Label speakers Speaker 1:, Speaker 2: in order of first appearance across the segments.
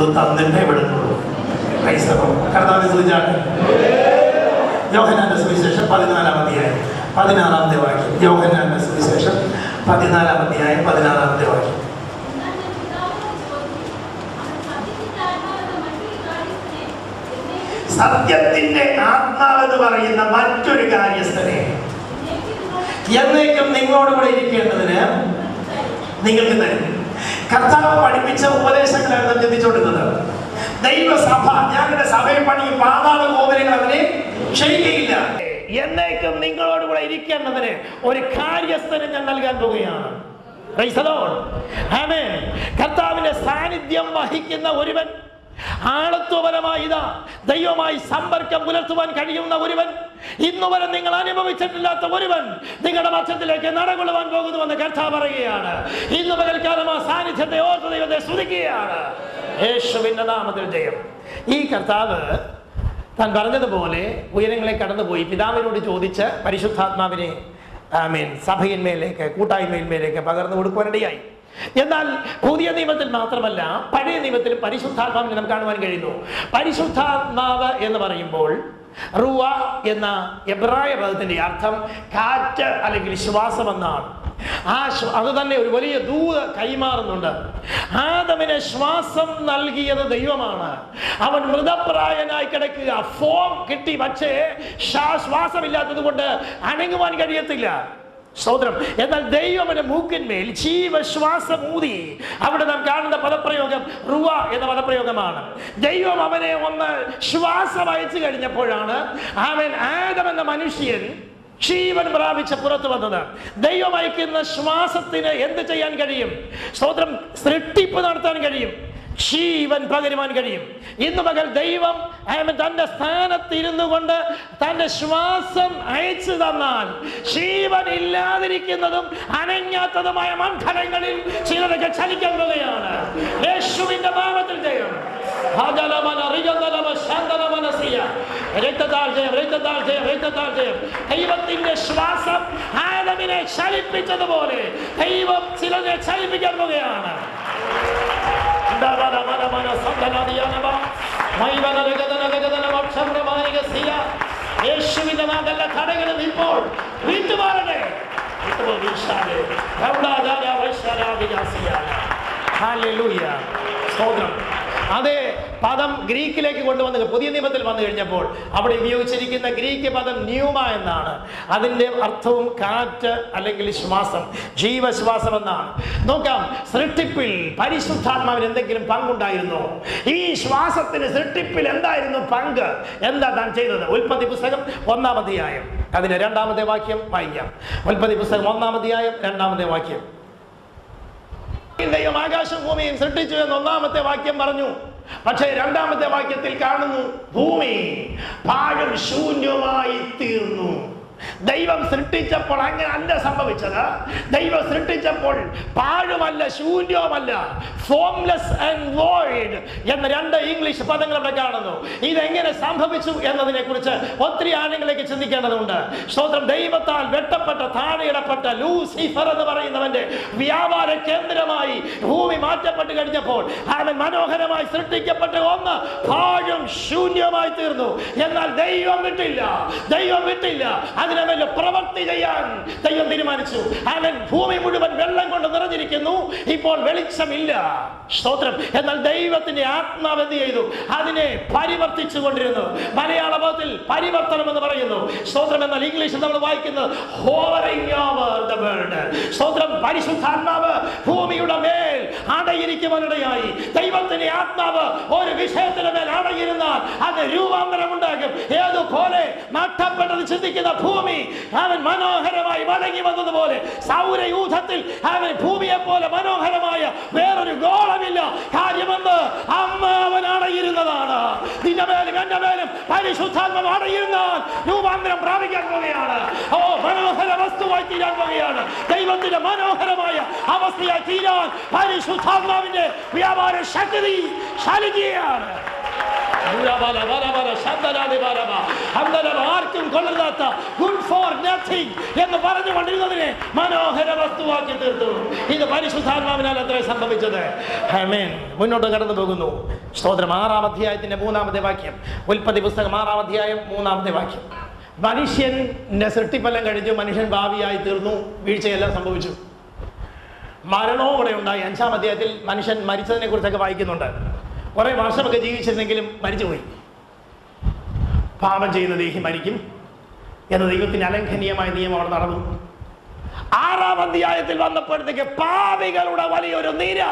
Speaker 1: ഇത് തന്നിട്ടേ വിടുന്നുള്ളൂ ക്രൈസ്തവം കർത്താവിനെ സ്തുതിച്ചാട്ടെ യോഹനാന്റെ സുവിശേഷം പതിനാലാം അധ്യായം പതിനാറാമത്തെ വാക്യം യോഹനാന്റെ സുവിശേഷം പതിനാലാം അധ്യായം പതിനാറാമത്തെ വാക്യം സത്യത്തിന്റെ ആത്മാവെന്ന് പറയുന്ന മറ്റൊരു കാര്യസ്ഥനെ എന്നേക്കും നിങ്ങളോടുകൂടെ ഇരിക്കേണ്ടതിന് നിങ്ങൾക്ക് തരും കർത്താവ് പഠിപ്പിച്ച ഉപദേശങ്ങളാണ് നാം ചിന്തിച്ചുകൊണ്ടിരുന്നത് ദൈവസഭ ഞങ്ങളുടെ സഭയെ പണിയും പാതാള ഗോപുരങ്ങൾ അവനെ ക്ഷയിക്കയില്ല എന്നേക്കും നിങ്ങളോടുകൂടെ ഇരിക്കേണ്ടതിന് ഒരു കാര്യസ്ഥനെ ഞാൻ നൽകാൻ പോവുകയാണ് Praise the Lord. Amen. കർത്താവിന്റെ സാന്നിധ്യം വഹിക്കുന്ന ഒരുവൻ ആളത്വപരമായി ഇതാ ദൈവമായി സമ്പർക്കം പുലർത്തുവാൻ കഴിയുന്ന ഒരുവൻ ഇന്നു വരെ നിങ്ങൾ അനുഭവിച്ചിട്ടില്ലാത്ത ഒരുവൻ നിങ്ങളുടെ പക്ഷത്തിലേക്ക് നടകൊള്ളുവാൻ പോകുന്നുവെന്ന് കർത്താവ് പറയുകയാണ് ഇന്ന് പകൽക്കാലം ആ സാന്നിധ്യത്തെ ഓർത്ത് ദൈവത്തെ സ്തുതിക്കുകയാണ് യേശുവിന്റെ നാമത്തിൽ ജയം ഈ കർത്താവ് താൻ പറഞ്ഞതുപോലെ ഉയരങ്ങളെ കടന്നുപോയി പിതാവിനോട് ചോദിച്ച് പരിശുദ്ധാത്മാവിനെ ആമീൻ സഭയിന്മേലേക്ക് കൂട്ടായ്മയിന്മേലേക്ക് പകർന്നു കൊടുക്കുവാനിടയായി എന്നാൽ പുതിയ നിയമത്തിൽ മാത്രമല്ല പഴയ നിയമത്തിൽ പരിശുദ്ധാത്മാവിനെ നമുക്ക് കാണുവാൻ കഴിയുന്നു പരിശുദ്ധാത്മാവ് എന്ന് പറയുമ്പോൾ റുവ എന്ന എബ്രായ പദത്തിന്റെ അർത്ഥം കാറ്റ് അല്ലെങ്കിൽ ശ്വാസം എന്നാണ് ആ ശ്വ- അത് തന്നെ ഒരു വലിയ ദൂത് കൈമാറുന്നുണ്ട് ആദമിന് ശ്വാസം നൽകിയത് ദൈവമാണ് അവൻ മൃതപ്രായനായി കിടക്കുക ഫോം കിട്ടി പക്ഷേ ശ്വാ- ശ്വാസമില്ലാത്തത് കൊണ്ട് അനങ്ങുവാൻ കഴിയത്തില്ല സ്തോത്രം എന്നാൽ ദൈവമന്റെ മൂക്കിന്മേൽ ജീവശ്വാസം ഊതി അവിടെ നാം കാണുന്ന പദപ്രയോഗം റുവ എന്ന പദപ്രയോഗമാണ് ദൈവം അവനെ ഒന്ന് ശ്വാസം അയച്ചു കഴിഞ്ഞപ്പോഴാണ് അവൻ ആദം എന്ന മനുഷ്യൻ ജീവൻ പ്രാപിച്ച് പുറത്തു വന്നത് ദൈവം അയക്കുന്ന ശ്വാസത്തിന് എന്ത് ചെയ്യാൻ കഴിയും സ്തോത്രം സൃഷ്ടിപ്പ് നടത്താൻ കഴിയും ജീവൻ പകരുവാൻ കഴിയും ഇന്ന് മകൾ ദൈവം അവൻ തന്റെ സ്ഥാനത്തിരുന്നു കൊണ്ട് തന്റെ ശ്വാസം അയച്ചു തന്നാൽ ജീവൻ ഇല്ലാതിരിക്കുന്നതും അനങ്ങാത്തതുമായ മണ്ഡലങ്ങളിൽ ചിലരൊക്കെ ചലിക്കാൻ പോകുകയാണ് യേശുവിന്റെ നാമത്തിൽ ജയം ഹജലമന റിഗതലമ ശാന്തലമനസിയ. രക്തത്താൽ ജയം രക്തത്താൽ ജയം രക്തത്താൽ ജയം ദൈവത്തിന്റെ ശ്വാസം ആദമിനെ ചലിപ്പിച്ചതുപോലെ ദൈവം ചിലരെ ചലിപ്പിക്കാൻ പോകുകയാണ് യേശുവിന്റെ നാമല്ല കടകളും ഇപ്പോൾ വിട്ടുമാറണേ വിട്ടുപോ വീശാതെ. ഗൗഡാചാര്യ വൈശ്വരാഭിജാസിയായ. ഹല്ലേലൂയ. സ്തോത്രം അതേ പദം ഗ്രീക്കിലേക്ക് കൊണ്ടുവന്ന് പുതിയ നിയമത്തിൽ വന്നു കഴിഞ്ഞപ്പോൾ അവിടെ ഉപയോഗിച്ചിരിക്കുന്ന ഗ്രീക്ക് പദം ന്യൂമ എന്നാണ് അതിൻ്റെ അർത്ഥവും കാറ്റ് അല്ലെങ്കിൽ ശ്വാസം ജീവശ്വാസം എന്നാണ് നോക്കാം സൃഷ്ടിപ്പിൽ പരിശുദ്ധാത്മാവിന് എന്തെങ്കിലും പങ്കുണ്ടായിരുന്നോ ഈ ശ്വാസത്തിന് സൃഷ്ടിപ്പിൽ എന്തായിരുന്നു പങ്ക് എന്താ താൻ ചെയ്തത് ഉൽപ്പത്തി പുസ്തകം ഒന്നാം അധ്യായം അതിന്റെ രണ്ടാമത്തെ വാക്യം വായിക്കാം ഉൽപ്പത്തി പുസ്തകം ഒന്നാം അധ്യായം രണ്ടാമത്തെ വാക്യം ദൈവം ആകാശം ഭൂമിയും സൃഷ്ടിച്ചു എന്ന് ഒന്നാമത്തെ വാക്യം പറഞ്ഞു പക്ഷേ രണ്ടാമത്തെ വാക്യത്തിൽ കാണുന്നു ഭൂമി പാഴും ശൂന്യമായി തീർന്നു ദൈവം സൃഷ്ടിച്ചപ്പോൾ അങ്ങനെ അല്ല സംഭവിച്ചത് ദൈവം സൃഷ്ടിച്ചപ്പോൾ പാഴുമല്ല ശൂന്യവുമല്ല ഫോംലെസ് ആൻഡ് വോയിഡ് എന്ന രണ്ട് ഇംഗ്ലീഷ് പദങ്ങൾ അവിടെ കാണുന്നു ഇതെങ്ങനെ സംഭവിച്ചു എന്നതിനെ കുറിച്ച് ഒത്തിരി ആഴങ്ങളിലേക്ക് ചിന്തിക്കേണ്ടതുണ്ട് സ്തോത്രം ദൈവത്താൽ വെട്ടപ്പെട്ട താഴെയിടപ്പെട്ട ലൂസിഫർ എന്ന് പറയുന്നവന്റെ വ്യാപാര കേന്ദ്രമായി ഭൂമി മാറ്റപ്പെട്ട് കഴിഞ്ഞപ്പോൾ അവൻ മനോഹരമായി സൃഷ്ടിക്കപ്പെട്ട ഒന്ന് പാഴും ശൂന്യമായി തീർന്നു എന്നാൽ ദൈവം വിട്ടില്ല ദൈവം വിട്ടില്ല അതിനെ വല്ല പ്രവൃത്തി ചെയ്യാൻ ദൈവം തീരുമാനിച്ചു അവൻ ഭൂമി മുഴുവൻ വെള്ളം കൊണ്ട് നിറഞ്ഞിരിക്കുന്നു ഇപ്പോൾ വെളിച്ചമില്ല സ്തോത്രം എന്നാൽ ദൈവത്തിന്റെ ആത്മാവ് എന്ത് ചെയ്തു അതിനെ പരിവർത്തിച്ചു കൊണ്ടിരുന്നു മലയാള പദത്തിൽ പരിവർത്തനം എന്ന് പറയുന്നു സ്തോത്രം എന്നാൽ ഇംഗ്ലീഷിൽ നമ്മൾ വായിക്കുന്നത് hovering over the world. സ്തോത്രം പരിശുദ്ധാത്മാവ് ഭൂമിയുടെ മേൽ അടയിരിക്കുവാനിടയായി ദൈവത്തിന്റെ ആത്മാവ് ഒരു വിഷയത്തിന് മേൽ അടയിരുന്നാൽ അത് രൂപാന്തരം ഉണ്ടാകും ഏതുപോലെ നഷ്ടപ്പെട്ടത് ചിന്തിക്കുന്ന ഭൂമി അവൻ മനോഹരമായി മടങ്ങി വന്നതുപോലെ സൗരയൂഥത്തിൽ അവൻ ഭൂമിയെ പോലെ മനോഹരമായ വേറൊരു ഗോളമില്ല കാര്യമെന്ന് അമ്മ അവൻ അടയിരുന്നതാണ് നിന്റെ മേലും എന്റെ മേലും പരിശുദ്ധാത്മം അടയിരുന്നാൽ രൂപാന്തരം പ്രാപിക്കാൻ പോവുകയാണ് ഓ മനോഹര വസ്തുവായി തീരാൻ പോവുകയാണ് ദൈവത്തിന്റെ മനോഹരമായ അവസ്ഥയായി തീരാൻ പരിശുദ്ധാത്മാവിന്റെ വ്യാപാര ശക്തി ചലിക്കുകയാണ്
Speaker 2: ദുരബല, ബലബല, ശബ്ദരാതി ബലബ. അന്തരം ആർക്കും കൊള്ളരുതാത്ത ഗുഡ് ഫോർ നത്തിങ് എന്ന് പറഞ്ഞുകൊണ്ടിരുന്നതിനെ മനോഹര വസ്തുവാക്കി തീർത്തു ഇത് പരിശുദ്ധാത്മാവിനാൽ അത്ര സംഭവിച്ചത് ആമേൻ. മുന്നോട്ട് കടന്നു പോകുന്നു സ്തോത്രം ആറാം അധ്യായത്തിന്റെ മൂന്നാമത്തെ വാക്യം ഉൽപ്പത്തി പുസ്തകം ആറാം അധ്യായം മൂന്നാമത്തെ വാക്യം മനുഷ്യന്റെ സൃഷ്ടിപ്പെല്ലാം കഴിഞ്ഞു മനുഷ്യൻ ഭാവിയായി തീർന്നു വീഴ്ചയെല്ലാം സംഭവിച്ചു മരണവും കൂടെ ഉണ്ടായി അഞ്ചാം അധ്യായത്തിൽ മനുഷ്യൻ മരിച്ചതിനെ കുറിച്ചൊക്കെ വായിക്കുന്നുണ്ട് കുറെ വർഷമൊക്കെ ജീവിച്ചിരുന്നെങ്കിലും മരിച്ചുപോയി പാപം ചെയ്യുന്ന ദേഹി മരിക്കും എന്ന ദൈവത്തിന്റെ അലംഘനീയമായ നിയമം അവിടെ നടന്നു ആറാം അധ്യായത്തിൽ വന്നപ്പോഴത്തേക്ക് പാപികളുടെ വലിയൊരു നിര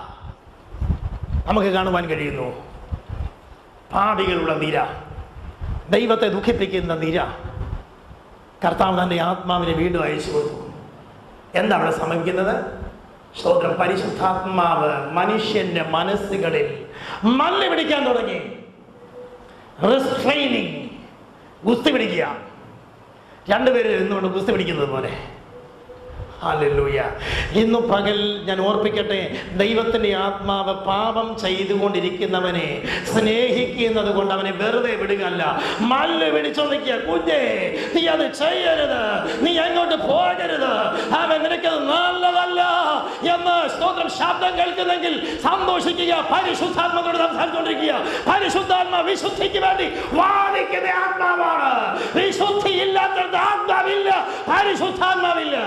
Speaker 2: നമുക്ക് കാണുവാൻ കഴിയുന്നു പാപികളുടെ നിര ദൈവത്തെ ദുഃഖിപ്പിക്കുന്ന നിര കർത്താവ് തന്റെ ആത്മാവിനെ വീണ്ടും അയച്ചു കൊടുത്തു എന്താ അവിടെ സംഭവിക്കുന്നത് സ്തോത്രം പരിശുദ്ധാത്മാവ് മനുഷ്യന്റെ മനസ്സുകളിൽ മല്ല് പിടിക്കാൻ തുടങ്ങി റിസ്ട്രെയിനിങ് ഗുസ്തി പിടിക്കുക രണ്ടുപേരും ഇരുന്നുകൊണ്ട് ഗുസ്തി പിടിക്കുന്നത് പോലെ ഹല്ലേലൂയ ഇന്നു പകൽ ഞാൻ ഓർപ്പിക്കട്ടെ ദൈവത്തിന്റെ ആത്മാവ് പാപം ചെയ്തുകൊണ്ടിരിക്കുന്നവനെ സ്നേഹിക്കുന്നത് കൊണ്ട് അവനെ വെറുതെ വിടുകയല്ല മല്ല് പിടിച്ചോ നിൽക്കുക കുഞ്ഞേ നീ അത് ചെയ്യരുത് നീ എങ്ങോട്ട് പോകരുത് അവൻ നിനക്കത് നല്ലതല്ല എന്ന് സ്തോത്രം ശബ്ദം കേൾക്കുന്നെങ്കിൽ സന്തോഷിക്കുക പരിശുദ്ധാത്മാവോട് സംസാരിച്ചുകൊണ്ടിരിക്കുക പരിശുദ്ധാത്മ വിശുദ്ധിക്ക് വേണ്ടി വാദിക്കുന്ന ആത്മാവാണ് വിശുദ്ധി ഇല്ലാത്തത് ആത്മാവില്ല പരിശുദ്ധാത്മാവില്ല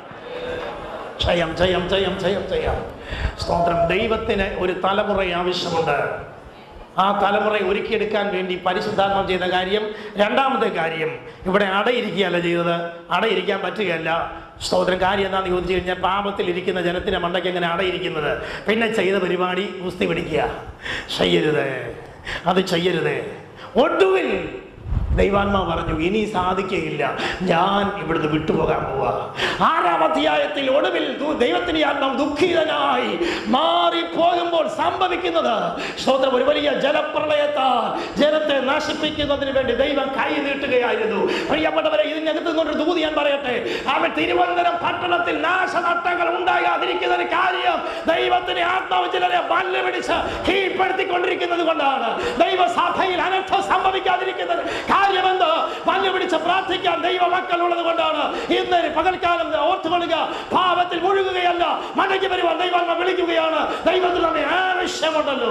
Speaker 2: ജയം ജയം ജയം ജയം ജയം സ്തോത്രം ദൈവത്തിന് ഒരു തലമുറ ആവശ്യമുണ്ട് ആ തലമുറ ഒരുക്കിയെടുക്കാൻ വേണ്ടി പരിശുദ്ധാത്മം ചെയ്ത കാര്യം രണ്ടാമത്തെ കാര്യം ഇവിടെ അടയിരിക്കുകയല്ല ചെയ്തത് അടയിരിക്കാൻ പറ്റുകയല്ല സ്തോത്രം കാര്യം എന്താണെന്ന് ചോദിച്ചു കഴിഞ്ഞാൽ പാപത്തിൽ ഇരിക്കുന്ന ജനത്തിന്റെ മണ്ടയ്ക്ക് എങ്ങനെ അടയിരിക്കുന്നത് പിന്നെ ചെയ്ത പരിപാടി കുസ്തി പിടിക്കുക ചെയ്യരുത് അത് ചെയ്യരുത് ഒടുവിൽ ദൈവാത്മാവ് പറഞ്ഞു ഇനി സാധിക്കുകയില്ല ഞാൻ ഇവിടുന്ന് വിട്ടുപോകാൻ പോവാ ആറാം അധ്യായത്തിൽ ഒടുവിൽ ദു- ദൈവത്തിന്റെ ആത്മാവ് ദുഃഖിതനായി മാറിപ്പോകുമ്പോൾ സംഭവിക്കുന്നത് സ്തോത്രം ഒരു വലിയ ജലപ്രളയത്താൽ ജനത്തെ നശിപ്പിക്കുന്നതിന് വേണ്ടി ദൈവം കൈ നീട്ടുകയായിരുന്നു പ്രിയപ്പെട്ടവരെ ഇതിനകത്ത് നിന്നൊരു ദൂതി ഞാൻ പറയട്ടെ അവൻ തിരുവനന്തപുരം പട്ടണത്തിൽ നാശനഷ്ടങ്ങൾ ഉണ്ടാകാതിരിക്കുന്നതിന് കാര്യം ദൈവത്തിന്റെ ആത്മാവ് ചിലരെ വല്ല പിടിച്ച് കീഴ്പ്പെടുത്തിക്കൊണ്ടിരിക്കുന്നത് കൊണ്ടാണ് ദൈവസഭയിൽ അനർത്ഥം സംഭവിക്കാതിരിക്കുന്നത് കാര്യമെന്ത് വല്ല പിടിച്ച് പ്രാർത്ഥിക്കാൻ ദൈവ മക്കൾ ഉള്ളത് കൊണ്ടാണ് ഇന്ന് പകൽക്കാലം ഓർത്തുകൊള്ളുക പാപത്തിൽ മുഴുകുകയല്ല മടങ്ങി വരുവാൻ ദൈവം വിളിക്കുകയാണ് ദൈവത്തിൽ നമ്മെ ആവശ്യമുണ്ടല്ലോ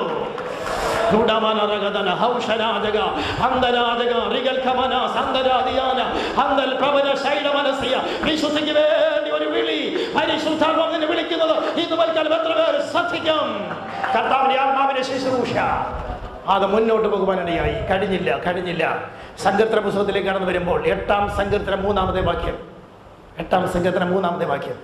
Speaker 2: ഗുഡമനരഗതന ഹൗഷരാജക അന്തരാജക റിഗൽഖമന സന്തരാദിയാന അന്തൽ പ്രവച ശൈലമനസ്യ വിശുദ്ധിക്ക് വേണ്ടി ഒരു വിളി പരിശുദ്ധാത്മാവ് നിന്നെ വിളിക്കുന്നത് ഇന്ന് പൽക്കാലം എത്ര പേർ ശ്രദ്ധിക്കും കർത്താവിന്റെ ആത്മാവിന്റെ ശുശ്രൂഷ അത് മുന്നോട്ട് പോകുവാനിടയായി കഴിഞ്ഞില്ല കഴിഞ്ഞില്ല സങ്കീർത്തന പുസ്തകത്തിലേക്ക് കടന്നു വരുമ്പോൾ എട്ടാം സങ്കീർത്തനം മൂന്നാമത്തെ വാക്യം എട്ടാം സങ്കീർത്തനം മൂന്നാമത്തെ വാക്യം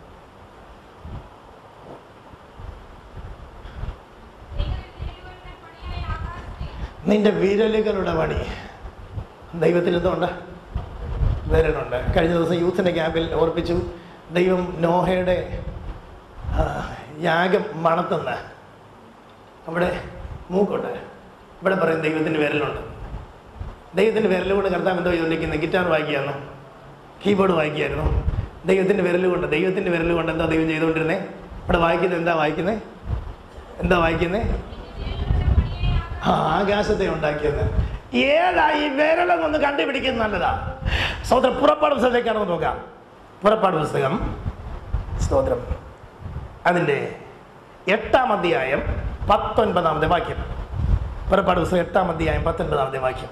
Speaker 2: നിന്റെ വിരലുകളുടെ പണി ദൈവത്തിന് എന്തുണ്ട് വിരലുണ്ട് കഴിഞ്ഞ ദിവസം യൂത്തിൻ്റെ ക്യാമ്പിൽ ഓർപ്പിച്ചു ദൈവം നോഹയുടെ ആ, യാഗം മണത്തുന്ന അവിടെ മൂക്കുണ്ട് ഇവിടെ പറയും ദൈവത്തിന് വിരലുണ്ട് ദൈവത്തിൻ്റെ വിരലുകൊണ്ട് കർത്താവ് എന്തോ ചെയ്തുകൊണ്ടിരിക്കുന്നത് ഗിറ്റാർ വായിക്കുകയായിരുന്നു കീബോർഡ് വായിക്കുകയായിരുന്നു ദൈവത്തിൻ്റെ വിരലുകൊണ്ട് ദൈവത്തിൻ്റെ വിരലുകൊണ്ട് എന്താ ദൈവം ചെയ്തുകൊണ്ടിരുന്നത് ഇവിടെ വായിക്കുന്നത് എന്താ വായിക്കുന്നത് എന്താ വായിക്കുന്നത് ആ ആകാശത്തെ ഉണ്ടാക്കിയത് ഏതാ ഈ വിരലെന്നൊന്ന് കണ്ടുപിടിക്കുന്നത് നല്ലതാ സ്തോത്രം പുറപ്പാട് പുസ്തകത്തിലേക്കാണെന്ന് നോക്കാം പുറപ്പാട് പുസ്തകം സ്തോത്രം അതിൻ്റെ എട്ടാം അധ്യായം പത്തൊൻപതാമത്തെ വാക്യം പുറപ്പാട് പുസ്തകം എട്ടാം അധ്യായം പത്തൊൻപതാമത്തെ വാക്യം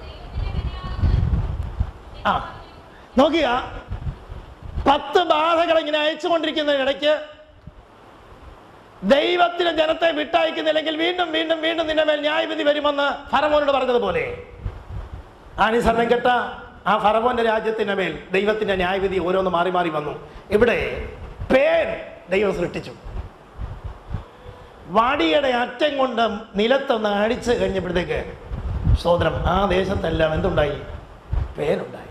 Speaker 2: ആ നോക്കുക പത്ത് ബാധകൾ ഇങ്ങനെ അയച്ചുകൊണ്ടിരിക്കുന്നതിനിടയ്ക്ക് ദൈവത്തിന് ജനത്തെ വിട്ടയക്കുന്നില്ലെങ്കിൽ വീണ്ടും വീണ്ടും വീണ്ടും നിന്റെ മേൽ ന്യായവിധി വരുമെന്ന് ഫറവോനോട് പറഞ്ഞതുപോലെ അനുസരണം കെട്ട ആ ഫറവോന്റെ രാജ്യത്തിന്റെ മേൽ ദൈവത്തിന്റെ ന്യായവിധി ഓരോന്ന് മാറി മാറി വന്നു ഇവിടെ പേൻ ദൈവം സൃഷ്ടിച്ചു വാടിയുടെ അറ്റം കൊണ്ട് നിലത്തൊന്ന് അടിച്ച് കഴിഞ്ഞപ്പോഴത്തേക്ക് സോദരം ആ ദേശത്തെല്ലാം എന്തുണ്ടായി പേനുണ്ടായി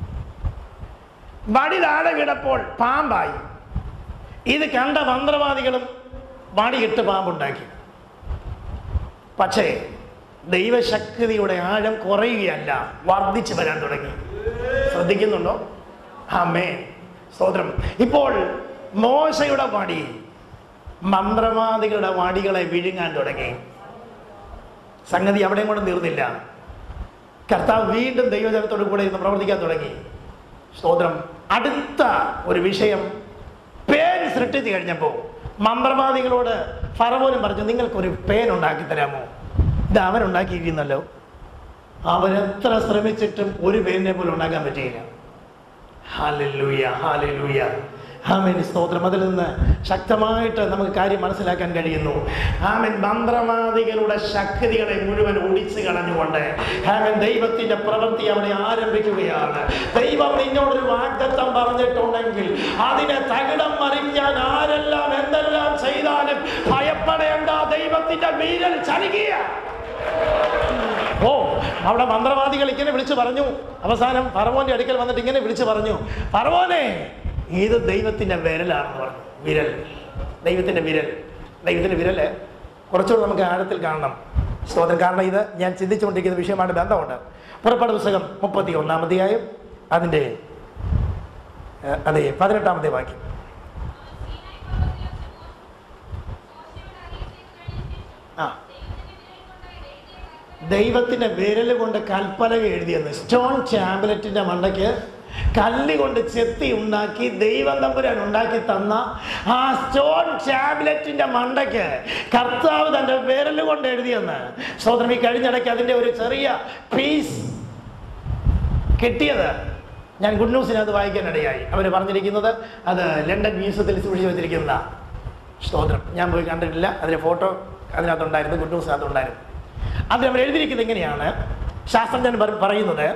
Speaker 2: വടി താഴെ വീണപ്പോൾ പാമ്പായി ഇത് കണ്ട മന്ത്രവാദികളും വടിയിട്ട് പാമ്പുണ്ടാക്കി പക്ഷേ ദൈവശക്തിയുടെ ആഴം കുറയുകയല്ല വർദ്ധിച്ചു വരാൻ തുടങ്ങി ശ്രദ്ധിക്കുന്നുണ്ടോ ആമേ സ്തോത്രം ഇപ്പോൾ മോശയുടെ വടി മന്ത്രവാദികളുടെ വടികളെ വിഴുങ്ങാൻ തുടങ്ങി സംഗതി അവിടെയും കൊണ്ട് തീർന്നില്ല കർത്താവ് വീണ്ടും ദൈവജനത്തോട് കൂടെ ഇന്ന് പ്രവർത്തിക്കാൻ തുടങ്ങി സ്തോത്രം അടുത്ത ഒരു വിഷയം പേൻ സൃഷ്ടിച്ചു കഴിഞ്ഞപ്പോൾ മന്ത്രവാദികളോട് ഫറവോനും പറഞ്ഞു നിങ്ങൾക്കൊരു പേൻ ഉണ്ടാക്കി തരാമോ ഇത് അവൻ ഉണ്ടാക്കിയിരിക്കുന്നല്ലോ അവരെത്ര ശ്രമിച്ചിട്ടും ഒരു പേരിനെ പോലും ഉണ്ടാക്കാൻ പറ്റിയില്ല ഹാലൂയ ഹാലൂയ ആമേൻ സ്തോത്രം അതിൽ നിന്ന് ശക്തമായിട്ട് നമുക്ക് കാര്യം മനസ്സിലാക്കാൻ കഴിയുന്നു ആമൻ മന്ത്രവാദികളുടെ ശക്തികളെ മുഴുവൻ ഒടിച്ചു കളഞ്ഞുകൊണ്ട് ആമൻ ദൈവത്തിന്റെ പ്രവൃത്തി അവിടെ ആരംഭിക്കുകയാണ് ദൈവം നിന്നോടൊരു വാഗ്ദത്തം പറഞ്ഞിട്ടുണ്ടെങ്കിൽ അതിനെ തകിടം മറിഞ്ഞാൻ ആരെല്ലാം എന്തെല്ലാം ചെയ്താലും ഭയപ്പെടേണ്ട ദൈവത്തിന്റെ വീരൽ ചലിക്കുക ഓ അവിടെ മന്ത്രവാദികൾ ഇങ്ങനെ വിളിച്ചു പറഞ്ഞു അവസാനം ഫറവോന്റെ അടുക്കൽ വന്നിട്ട് ഇങ്ങനെ വിളിച്ചു പറഞ്ഞു ഫറവോനെ ഇത് ദൈവത്തിന്റെ വിരലാണെന്ന് പറഞ്ഞു വിരൽ ദൈവത്തിന്റെ വിരൽ ദൈവത്തിന്റെ വിരല് കുറച്ചുകൂടെ നമുക്ക് ആഴത്തിൽ കാണണം സ്തോത്രം കാരണം ഇത് ഞാൻ ചിന്തിച്ചുകൊണ്ടിരിക്കുന്ന വിഷയമായിട്ട് ബന്ധമുണ്ട് പുറപ്പാട് പുസ്തകം മുപ്പത്തി ഒന്നാമത്തെയായും അതിൻ്റെ ഏഹ്, അതെ പതിനെട്ടാമത്തെ വാക്യം ആ ദൈവത്തിന്റെ വിരൽ കൊണ്ട് കൽപ്പലക എഴുതിയെന്ന് സ്റ്റോൺ ടാബ്ലറ്റിന്റെ മണ്ടയ്ക്ക് കല്ല് കൊണ്ട് ചെത്തി ഉണ്ടാക്കി ദൈവം തമ്പുരാൻ ഉണ്ടാക്കി തന്ന ആ സ്റ്റോൺ ടാബ്ലറ്റിന്റെ മണ്ടയ്ക്ക് കർത്താവ് തന്റെ വിരൽ കൊണ്ട് എഴുതിയെന്ന് സ്വതന്ത്രം ഈ കഴിഞ്ഞിടയ്ക്ക് അതിന്റെ ഒരു ചെറിയ പീസ് കിട്ടിയത് ഞാൻ ഗുഡ് ന്യൂസിനകത്ത് വായിക്കാനിടയായി അവർ പറഞ്ഞിരിക്കുന്നത് അത് ലണ്ടൻ മ്യൂസിയത്തിൽ സൂക്ഷിച്ചു വെച്ചിരിക്കുന്ന സ്തോത്രം ഞാൻ പോയി കണ്ടിട്ടില്ല അതിൻ്റെ ഫോട്ടോ അതിനകത്തുണ്ടായിരുന്നു ഗുഡ് ന്യൂസിനകത്തുണ്ടായിരുന്നു അതിൽ അവർ എഴുതിയിരിക്കുന്നത് എങ്ങനെയാണ് ശാസ്ത്രജ്ഞൻ പറ- പറയുന്നത്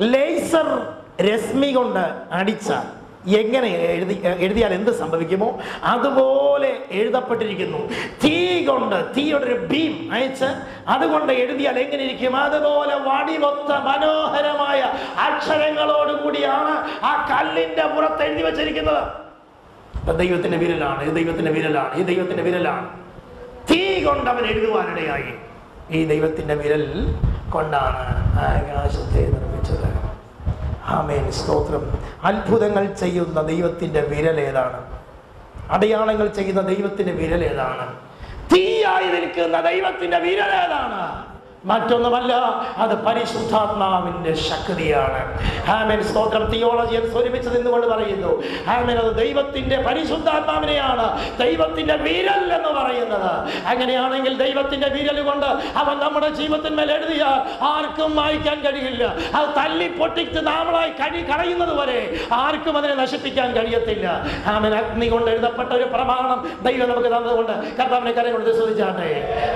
Speaker 2: ലേസർ രശ്മി കൊണ്ട് അടിച്ചാൽ എങ്ങനെ എഴുതി എഴുതിയാൽ എന്ത് സംഭവിക്കുമോ അതുപോലെ എഴുതപ്പെട്ടിരിക്കുന്നു തീ കൊണ്ട് തീയുടെ ഒരു ബീം അയച്ച് അതുകൊണ്ട് എഴുതിയാൽ എങ്ങനെ ഇരിക്കും അതുപോലെ വടിവൊത്ത മനോഹരമായ അക്ഷരങ്ങളോടുകൂടിയാണ് ആ കല്ലിന്റെ പുറത്ത് എഴുതി വച്ചിരിക്കുന്നത് ഇത് ദൈവത്തിന്റെ വിരലാണ് ഇത് ദൈവത്തിന്റെ വിരലാണ് ഈ ദൈവത്തിന്റെ വിരലാണ് തീ കൊണ്ട് അവൻ എഴുതുവാനിടയായി ഈ ദൈവത്തിന്റെ വിരൽ കൊണ്ടാണ് ആകാശത്തെ നിർമ്മിച്ചത് ആമേൻ സ്തോത്രം അത്ഭുതങ്ങൾ ചെയ്യുന്ന ദൈവത്തിന്റെ വിരൽ ഏതാണ് അടയാളങ്ങൾ ചെയ്യുന്ന ദൈവത്തിന്റെ വിരൽ ഏതാണ് തീയായി നിൽക്കുന്ന ദൈവത്തിന്റെ വിരൽ ഏതാണ് മറ്റൊന്നുമല്ല അത് പരിശുദ്ധാത്മാവിന്റെ ശക്തിയാണ് ഹാമൻ സ്തോത്രം തിയോളജിയൻ ഒരുമിച്ച് നിന്നുകൊണ്ട് പറയുന്നു ഹാമൻ അത് ദൈവത്തിന്റെ പരിശുദ്ധാത്മാവിനെയാണ് ദൈവത്തിന്റെ വിരൽ എന്ന് പറയുന്നത് അങ്ങനെയാണെങ്കിൽ ദൈവത്തിന്റെ വിരൽ കൊണ്ട് അവൻ നമ്മുടെ ജീവിതത്തിന്മേൽ എഴുതിയാൽ ആർക്കും വായിക്കാൻ കഴിയില്ല അത് തല്ലി പൊട്ടിച്ച് നാമളായി കഴി കളയുന്നത് വരെ ആർക്കും അതിനെ നശിപ്പിക്കാൻ കഴിയത്തില്ല ആമൻ അഗ്നി കൊണ്ട് എഴുതപ്പെട്ട ഒരു പ്രമാണം ദൈവം നമുക്ക് തന്നതുകൊണ്ട് കർത്താവിനെ കരം കൊണ്ട് സ്തുതിച്ചാട്ടെ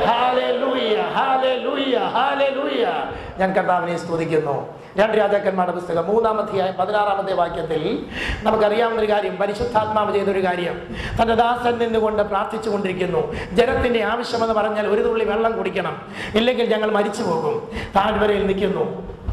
Speaker 2: ഹാലേലൂയ ഹാലേലൂയ ഹാലേലൂയ ഞാൻ കർത്താവിനെ സ്തുതിക്കുന്നു രണ്ട് രാജാക്കന്മാരുടെ പുസ്തകം മൂന്നാമധ്യായം പതിനാറാമത്തെ വാക്യത്തിൽ നമുക്കറിയാവുന്ന ഒരു കാര്യം പരിശുദ്ധാത്മാവ് ചെയ്തൊരു കാര്യം തന്റെ ദാസൻ നിന്നുകൊണ്ട് പ്രാർത്ഥിച്ചു കൊണ്ടിരിക്കുന്നു ജനത്തിന്റെ ആവശ്യമെന്ന് പറഞ്ഞാൽ ഒരു തുള്ളി വെള്ളം കുടിക്കണം ഇല്ലെങ്കിൽ ഞങ്ങൾ മരിച്ചു പോകും താഴ്വരയിൽ നിൽക്കുന്നു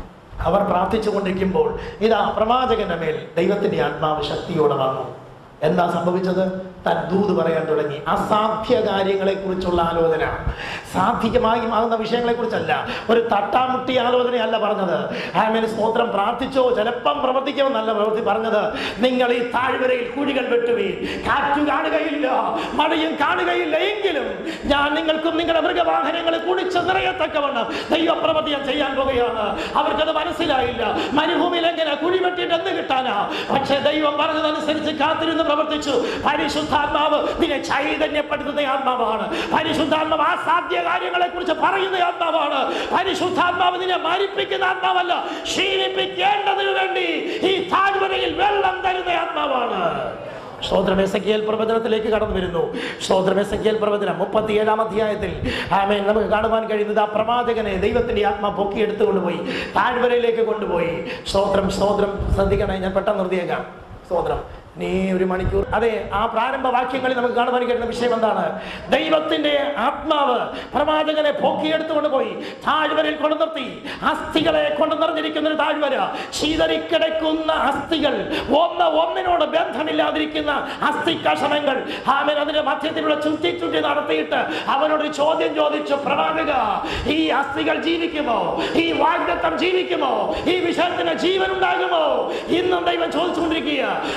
Speaker 2: അവർ പ്രാർത്ഥിച്ചു കൊണ്ടിരിക്കുമ്പോൾ ഇതാ പ്രവാചകന്റെ മേൽ ദൈവത്തിന്റെ ആത്മാവ് ശക്തിയോടെ വന്നു എന്താ സംഭവിച്ചത് താൻ ദൂത് പറയാൻ തുടങ്ങി അസാധ്യ കാര്യങ്ങളെ കുറിച്ചുള്ള ആലോചന സാധ്യമായി ആകുന്ന വിഷയങ്ങളെ കുറിച്ചല്ല ഒരു തട്ടാമുട്ടി ആലോചനയല്ല പറഞ്ഞത് ആമേൻ സ്തോത്രം പ്രാർത്ഥിച്ചോ ചിലപ്പം പ്രവർത്തിക്കുമെന്നല്ല പ്രവർത്തി പറഞ്ഞത് നിങ്ങൾ ഈ താഴ്വരയിൽ കുഴികൾ വെട്ടുവീൻ കാറ്റു കാണുകയില്ല മഴയും കാണുകയില്ല എങ്കിലും ഞാൻ നിങ്ങൾക്കും നിങ്ങളുടെ മൃഗവാഹനങ്ങളെ കുടിച്ച് നിറയത്തക്കവണ്ണം ദൈവപ്രവൃത്തി ഞാൻ ചെയ്യാൻ പോകുകയാണ് അവർക്കത് മനസ്സിലായില്ല മരുഭൂമിയിൽ എങ്ങനെ കുഴി വെട്ടിയിട്ട് എന്ത് കിട്ടാനാ പക്ഷെ ദൈവം പറഞ്ഞതനുസരിച്ച് കാത്തിരുന്ന് പ്രവർത്തിച്ചു പരിശുദ്ധാത്മാവ് നിന്നെ ചൈതന്യപ്പെടുത്തുന്ന ആത്മാവാണ് പരിശുദ്ധാത്മാവ് ആ സാധ്യ കാര്യങ്ങളെ കുറിച്ച് പറയുന്ന ആത്മാവാണ് പരിശുദ്ധാത്മാവ് നിന്നെ മരിപ്പിക്കുന്ന ആത്മാവല്ല ക്ഷീണിപ്പിക്കേണ്ടതിനു വേണ്ടി ഈ താഴ്വരയിൽ വെള്ളം തരുന്ന ആത്മാവാണ് സ്തോത്രം എസക്കിയൽ പ്രവചനത്തിലേക്ക് കടന്നു വരുന്നു സ്തോത്രം എസക്കിയൽ പ്രവചനം മുപ്പത്തിയേഴാം അധ്യായത്തിൽ ആമേൻ നമുക്ക് കാണുവാൻ കഴിയുന്നത് ആ പ്രവാചകനെ ദൈവത്തിന്റെ ആത്മ പൊക്കിയെടുത്ത് കൊണ്ടുപോയി താഴ്വരയിലേക്ക് കൊണ്ടുപോയി സ്തോത്രം സ്തോത്രം ശ്രദ്ധിക്കണേ ഞാൻ പെട്ടെന്ന് നിർത്തിയേക്കാം സ്തോത്രം നീ ഒരു മണിക്കൂർ അതെ ആ പ്രാരംഭ വാക്യങ്ങളിൽ നമുക്ക് കാണുവാൻ കഴിയുന്ന വിഷയം എന്താണ് ദൈവത്തിന്റെ ആത്മാവ് പ്രവാചകനെ പൊക്കിയെടുത്തുകൊണ്ട് പോയി താഴ്വരയിൽ കൊണ്ടു നിർത്തി അസ്ഥികളെ കൊണ്ട് നിറഞ്ഞിരിക്കുന്ന ഒരു താഴ്വര ചീതറിക്കിടക്കുന്ന അസ്ഥികൾ ഒന്ന് ഒന്നിനോട് ബന്ധമില്ലാതിരിക്കുന്ന അസ്ഥി കഷണങ്ങൾ ആമൻ അതിന്റെ മധ്യത്തിലൂടെ ചുറ്റി ചുറ്റി നടത്തിയിട്ട് അവനോട് ഒരു ചോദ്യം ചോദിച്ചു പ്രവാചക ഈ അസ്ഥികൾ ജീവിക്കുമോ ഈ വാഗ്ദത്തം ജീവിക്കുമോ ഈ വിഷയത്തിന് ജീവൻ ഉണ്ടാകുമോ ഇന്നും ദൈവം ചോദിച്ചുകൊണ്ടിരിക്കുക ആമൻ അവൻ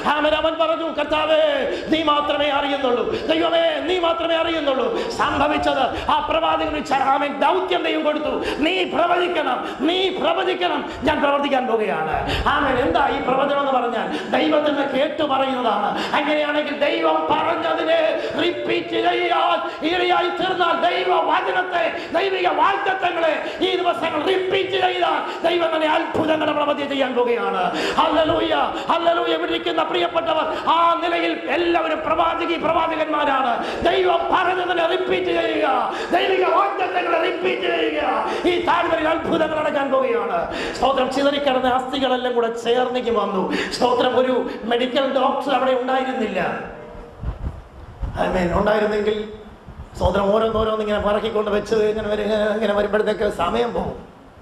Speaker 2: അവൻ പറഞ്ഞു കർത്താവേ നീ മാത്രമേ അറിയുന്നുള്ളൂ ദൈവമേ നീ മാത്രമേ അറിയുന്നുള്ളൂ സംഭവിച്ചത് ആ പ്രവാചകന് അവൻ ദൗത്യം ദൈവം കൊടുത്തു നീ പ്രവചിക്കണം നീ പ്രവചിക്കണം ഞാൻ പ്രവർത്തിക്കാൻ പോവുകയാണ് ആമൻ എന്താ ഈ പ്രവചനം എന്ന് പറഞ്ഞാൽ ദൈവത്തിൽ നിന്ന് കേട്ടു പറയുന്നതാണ് അങ്ങനെയാണെങ്കിൽ ദൈവം പറഞ്ഞതിനെ റിപ്പീറ്റ് ചെയ്യാൻ ഇരയായി തീർന്നാൽ ദൈവ വചനത്തെ ദൈവിക വാഗ്ദത്തങ്ങളെ ഈ ദിവസങ്ങൾ റിപ്പീറ്റ് ചെയ്താൽ ദൈവം തന്നെ അത്ഭുതങ്ങളുടെ പ്രവൃത്തി ചെയ്യാൻ പോവുകയാണ് ഹല്ലേലൂയ ഹല്ലേലൂയ ഇവിടെ ഇരിക്കുന്ന പ്രിയപ്പെട്ടവർ ആ നിലയിൽ എല്ലാവരും പ്രവാചകി പ്രവാചകന്മാരാണ് ദൈവം പറഞ്ഞതിനെ റിപ്പീറ്റ് ചെയ്യുക ദൈവിക വാഗ്ദത്തങ്ങളെ റിപ്പീറ്റ് ചെയ്യുക ഈ താഴ്വരയിൽ അത്ഭുതങ്ങൾ നടക്കാൻ പോവുകയാണ് സ്തോത്രം ചിതറിക്കിടന്ന അസ്ഥികളെല്ലാം കൂടെ ചേർന്നേക്ക് വന്നു സ്തോത്രം ഒരു മെഡിക്കൽ ഡോക്ടർ അവിടെ ഉണ്ടായിരുന്നില്ല ആമേൻ ഉണ്ടായിരുന്നെങ്കിൽ സ്തോത്രം ഓരോന്നോരോന്ന് ഇങ്ങനെ പറക്കിക്കൊണ്ട് വെച്ച് ഇങ്ങനെ വരും ഇങ്ങനെ- ഇങ്ങനെ വരുമ്പോഴത്തേക്ക് സമയം പോകും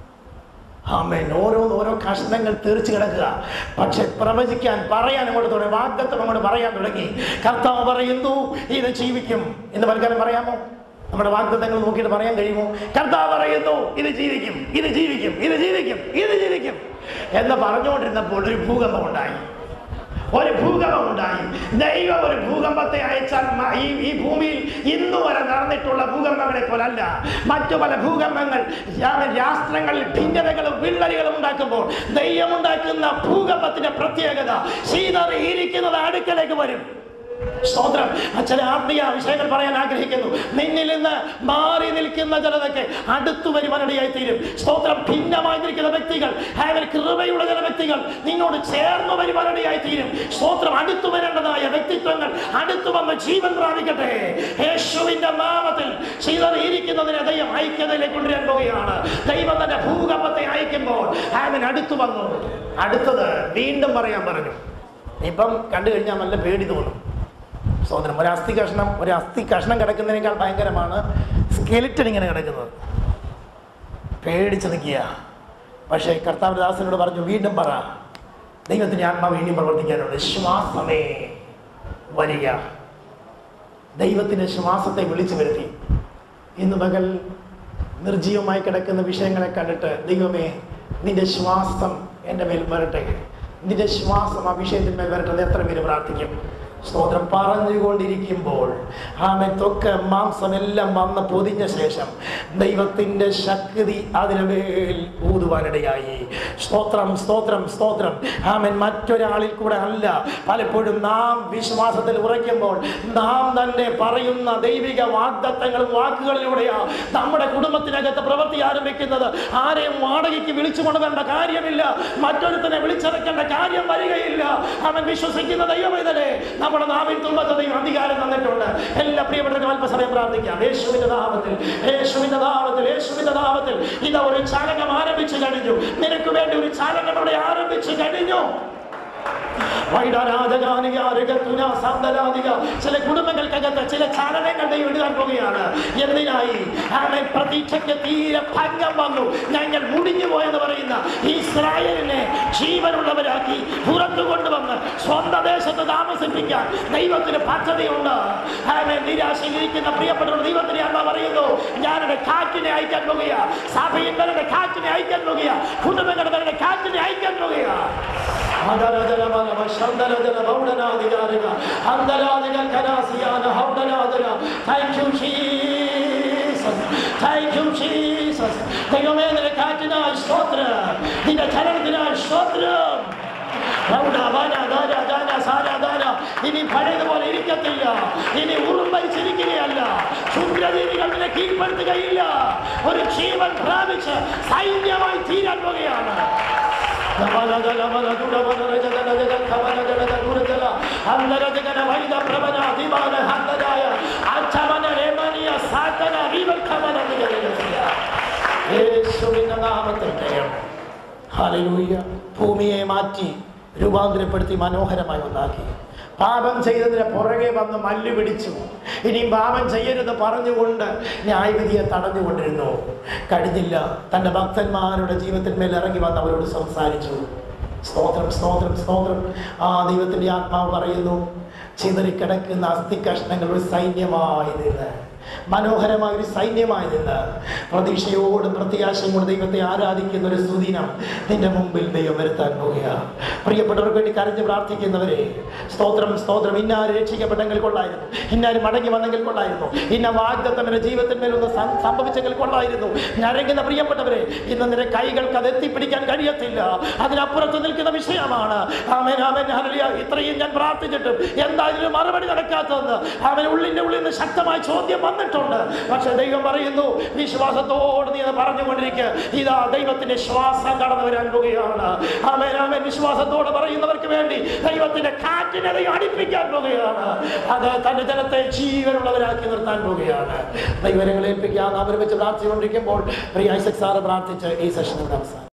Speaker 2: ആമേൻ ഓരോന്ന് ഓരോ കഷ്ണങ്ങൾ തീർച്ചു കിടക്കുക പക്ഷെ പ്രവചിക്കാൻ പറയാൻ അങ്ങോട്ട് തുടങ്ങി വാഗ്ദത്വം അങ്ങോട്ട് പറയാൻ തുടങ്ങി കർത്താവ് പറയുന്നു ഇത് ജീവിക്കും എന്ന് പലക്കാലം പറയാമോ നമ്മുടെ വാഗ്ദത്തങ്ങൾ നോക്കിയിട്ട് പറയാൻ കഴിയുമോ കർത്താവ് പറയുന്നു ഇത് ജീവിക്കും ഇത് ജീവിക്കും ഇത് ജീവിക്കും ഇത് ജീവിക്കും എന്ന് പറഞ്ഞുകൊണ്ടിരുന്നപ്പോൾ ഒരു ഭൂകമ്പം ഉണ്ടായി ഒരു ഭൂകമ്പം ഉണ്ടായി ദൈവം ഒരു ഭൂകമ്പത്തെ അയച്ചാൽ മ- ഈ ഈ ഭൂമിയിൽ ഇന്നു വരെ നടന്നിട്ടുള്ള ഭൂകമ്പങ്ങളെ പോലല്ല മറ്റു പല ഭൂകമ്പങ്ങൾ രാ- രാഷ്ട്രങ്ങളിൽ ഭിന്നതകളും വിള്ളലുകളും ഉണ്ടാക്കുമ്പോൾ ദൈവം ഉണ്ടാക്കുന്ന ഭൂകമ്പത്തിന്റെ പ്രത്യേകത ശീതറിയിരിക്കുന്നത് അടുക്കലേക്ക് വരും സ്തോത്രം ചില ആത്മീയ വിഷയങ്ങൾ പറയാൻ ആഗ്രഹിക്കുന്നു നിന്നിൽ നിന്ന് മാറി നിൽക്കുന്ന ജനതയ്ക്ക് അടുത്തു വരുവാനിടയായി തീരും സ്തോത്രം ഭിന്നമായി നിൽക്കുന്ന വ്യക്തികൾ അവൻ കൃപയുള്ള ചില വ്യക്തികൾ നിന്നോട് ചേർന്ന് വരുവാനിടയായി തീരും സ്തോത്രം അടുത്തു വരേണ്ടതായ വ്യക്തിത്വങ്ങൾ അടുത്തു വന്ന് ജീവൻ പ്രാപിക്കട്ടെ യേശുവിന്റെ നാമത്തിൽ ചെയ്തിരിക്കുന്നതിനെ ദൈവം ഐക്യതയിലേക്ക് കൊണ്ടുവരാൻ പോവുകയാണ് ദൈവം തന്നെ ഭൂകമ്പത്തെ അയക്കുമ്പോൾ അവൻ അടുത്തു വന്നു അടുത്തത് വീണ്ടും പറയാൻ പറഞ്ഞു ഇപ്പം കണ്ടു കഴിഞ്ഞാൽ നല്ല പേടി തോന്നും സോദരം ഒരു അസ്ഥി കഷ്ണം ഒരു അസ്ഥി കഷ്ണം കിടക്കുന്നതിനേക്കാൾ ഭയങ്കരമാണ് സ്കെലിറ്റൻ ഇങ്ങനെ കിടക്കുന്നത് പേടിച്ച് നിൽക്കുക പക്ഷേ കർത്താവ് ദാസനോട് പറഞ്ഞു വീണ്ടും പറ ദൈവത്തിന് ആത്മാവ് വീണ്ടും പ്രവർത്തിക്കാനുണ്ട് ശ്വാസമേ വരിക ദൈവത്തിൻ്റെ ശ്വാസത്തെ വിളിച്ചു വരുത്തി ഇന്ന് പകൽ നിർജീവമായി കിടക്കുന്ന വിഷയങ്ങളെ കണ്ടിട്ട് ദൈവമേ നിന്റെ ശ്വാസം എൻ്റെ മേൽ വരട്ടെ നിന്റെ ശ്വാസം ആ വിഷയത്തിന്മേൽ വരട്ടെ എന്ന് എത്ര പേര് പ്രാർത്ഥിക്കും സ്തോത്രം പറഞ്ഞുകൊണ്ടിരിക്കുമ്പോൾ ആമെ തൊക്ക് മാംസമെല്ലാം വന്ന് പൊതിഞ്ഞ ശേഷം ദൈവത്തിൻ്റെ ശക്തി അതിനു മേൽ ഊതുവാനിടയായി സ്തോത്രം സ്തോത്രം സ്തോത്രം ആമൻ മറ്റൊരാളിൽ കൂടെ അല്ല പലപ്പോഴും നാം വിശ്വാസത്തിൽ ഉറയ്ക്കുമ്പോൾ നാം തന്നെ പറയുന്ന ദൈവിക വാഗ്ദത്തങ്ങളും വാക്കുകളിലൂടെയാ നമ്മുടെ കുടുംബത്തിനകത്ത് പ്രവൃത്തി ആരംഭിക്കുന്നത് ആരെയും വാടകയ്ക്ക് വിളിച്ചു കൊണ്ടുവരേണ്ട കാര്യമില്ല മറ്റൊരുത്തനെ വിളിച്ചിറക്കേണ്ട കാര്യം വരികയില്ല അവൻ വിശ്വസിക്കുന്ന ദൈവമേതലേ നമ്മുടെ നാവിൽ തുമ്പത്ത് ദൈവം അധികാരം തന്നിട്ടുണ്ട് എല്ലാ പ്രിയപ്പെട്ടവരും അല്പസമയം പ്രാർത്ഥിക്കാം യേശുവിന്റെ നാമത്തിൽ യേശുവിന്റെ നാമത്തിൽ യേശുവിന്റെ നാമത്തിൽ ഇതാ ഒരു ചലനം ആരംഭിച്ചു കഴിഞ്ഞു നിനക്ക് വേണ്ടി ഒരു ചലനം ഇവിടെ ആരംഭിച്ചു കഴിഞ്ഞു വൈഡാരാധകാനികാരികത്തുന സന്തരാധിക ചില കുടുംബങ്ങൾക്കകത്ത് ചില ചലനങ്ങൾ ദൈവം ഇടാൻ പോവുകയാണ് എന്തിനായി ആമേൻ പ്രതീക്ഷയ്ക്ക് തീരെ ഭംഗം വന്നു ഞങ്ങൾ മുടിഞ്ഞു പോയെന്ന് പറയുന്ന ഇസ്രായേലിനെ ജീവനുള്ളവരാക്കി പുറത്തു കൊണ്ടുവന്ന് സ്വന്തം ദേശത്ത് താമസിപ്പിക്കാൻ ദൈവത്തിന് പദ്ധതിയുണ്ട് ആമേൻ നിരാശയിലിരിക്കുന്ന പ്രിയപ്പെട്ടവർ ദൈവത്തിന് അമ്മ പറയുന്നു ഞാനെന്റെ കാറ്റിനെ അയക്കാൻ പോകുക സഭയിൽ വരുടെ കാറ്റിനെ അയക്കാൻ പോകുക കുടുംബങ്ങളുടെ വരുടെ കാറ്റിനെ അയക്കാൻ പോകുക Thank you, Jesus. Thank you, Jesus. ദൈവമേ നിന്റെ കാറ്റിനായി സ്തോത്രം നിന്റെ ചലനത്തിനായി സ്തോത്രം റൗഡ, വാന, ദാര, ദാന, സാര, ദാന. ഇനി പഴയതുപോലെ ഇരിക്കത്തില്ല ഇനി ഉറുമ്പരിച്ചിരിക്കുകയല്ല ക്ഷുദ്രജീവികൾ നിന്നെ കീഴ്പ്പെടുത്തുകയില്ല ഒരു ജീവൻ പ്രാപിച്ച് സൈന്യമായി തീരാൻ പോകുകയാണ് ഭൂമിയെ മാറ്റി രൂപാന്തരപ്പെടുത്തി മനോഹരമായി ഒന്നാക്കി പാപം ചെയ്തതിന് പുറകെ വന്ന് മല്ലു പിടിച്ചു ഇനിയും പാപം ചെയ്യരുത് പറഞ്ഞുകൊണ്ട് ന്യായവിധിയെ തടഞ്ഞുകൊണ്ടിരുന്നു കഴിഞ്ഞില്ല തൻ്റെ ഭക്തന്മാരുടെ ജീവിതത്തിന്മേൽ ഇറങ്ങി വന്ന് അവരോട് സംസാരിച്ചു സ്തോത്രം സ്തോത്രം സ്തോത്രം ആ ദൈവത്തിൻ്റെ ആത്മാവ് പറയുന്നു ചിതറിക്കിടക്കുന്ന അസ്ഥി കഷ്ണങ്ങൾ ഒരു സൈന്യമായി നിന്ന് മനോഹരമായ ഒരു സൈന്യമായി നിന്ന് പ്രതീക്ഷയോടും പ്രത്യാശയും കൊണ്ട് ദൈവത്തെ ആരാധിക്കുന്ന ഒരു സുദിനം നിന്റെ മുമ്പിൽ ദൈവം വരുത്താൻ പോവുകയാണ് പ്രിയപ്പെട്ടവർക്ക് വേണ്ടി കരഞ്ഞ് പ്രാർത്ഥിക്കുന്നവരെ സ്തോത്രം സ്തോത്രം ഇന്നാര് രക്ഷിക്കപ്പെട്ടെങ്കിൽ കൊള്ളായിരുന്നു ഇന്നാര് മടങ്ങി വന്നെങ്കിൽ കൊള്ളായിരുന്നു ഇന്ന വാഗ്ദത്തം എൻ്റെ ജീവിതത്തിന്മേൽ ഒന്ന് സം- സംഭവിച്ചെങ്കിൽ കൊള്ളായിരുന്നു ഞരങ്ങുന്ന പ്രിയപ്പെട്ടവരെ ഇന്ന് നിന്റെ കൈകൾക്ക് അത് എത്തിപ്പിടിക്കാൻ കഴിയത്തില്ല അതിനപ്പുറത്ത് നിൽക്കുന്ന വിഷയമാണ് ആമേൻ ആമേൻ ഹല്ലേലൂയ. ഇത്രയും ഞാൻ പ്രാർത്ഥിച്ചിട്ടും എന്തായാലും മറുപടി നടക്കാത്തതെന്ന് അവൻ ഉള്ളിന്റെ ഉള്ളിൽ നിന്ന് ശക്തമായ ചോദ്യം വന്നിട്ടുണ്ട് പക്ഷെ ദൈവം പറയുന്നു വിശ്വാസത്തോട് നീ അത് പറഞ്ഞുകൊണ്ടിരിക്കുക ഇതാ ദൈവത്തിന്റെ ശ്വാസം കടന്നു വരാൻ പോവുകയാണ് ആമേൻ ആമേൻ വിശ്വാസത്തോട് പറയുന്നവർക്ക് വേണ്ടി ദൈവത്തിന്റെ കാറ്റിനെ ദൈവം അടിപ്പിക്കാൻ പോവുകയാണ് അത് തന്റെ ജനത്തെ ജീവനുള്ളവരാക്കി നിർത്താൻ പോവുകയാണ് ദൈവങ്ങളെ ഏൽപ്പിക്കാൻ അവർ വെച്ച് പ്രാർത്ഥിച്ചുകൊണ്ടിരിക്കുമ്പോൾ പ്രിയ ഐസക് സാറ് പ്രാർത്ഥിച്ച് ഈ സെഷൻ ഇവിടെ അവസാനം